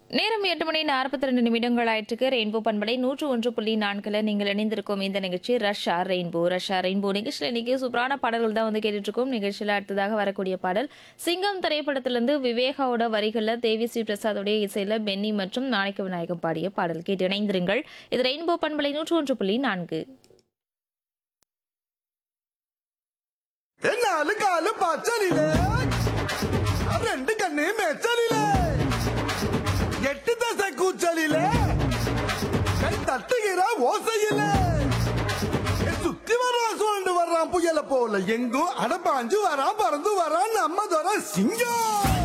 நேரம் எட்டு மணி நாற்பத்தி ரெண்டு நிமிடங்கள் ஆயிற்றுக்கு ரெயின்போ பண்பலை நூற்று ஒன்று புள்ளி நான்குல நீங்கள் இணைந்திருக்கும் இந்த நிகழ்ச்சி ரஷ்யா ரெயின்போ ரஷ்யா ரெயின்போ நிகழ்ச்சியில் இன்னைக்கு சூப்பரான பாடல்கள் தான் வந்து கேட்டுட்டு இருக்கோம் நிகழ்ச்சியில் அடுத்ததாக வரக்கூடிய பாடல் சிங்கம் திரைப்படத்திலிருந்து விவேகாவோட வரிகளில் தேவி ஸ்ரீ பிரசாதோடைய இசையில பென்னி மற்றும் நாளைக்கு விநாயகம் பாடிய பாடல் கேட்டு இணைந்திருங்கள் இது ரெயின்போ பண்பலை நூற்று ஒன்று புள்ளி நான்கு നാല് കാല് പച്ചലില് രണ്ട് കണ്ണ് മെച്ചലില് എട്ട് ദശ കൂച്ചലില് കൈ തട്ടുകിற ஓசையில சுத்தி வர்றான் சுழண்டு வர்றான் புயல போல எங்கும் அடப்பாஞ்சு வரான் பறந்து வரான் நம்ம தர சிங்கம்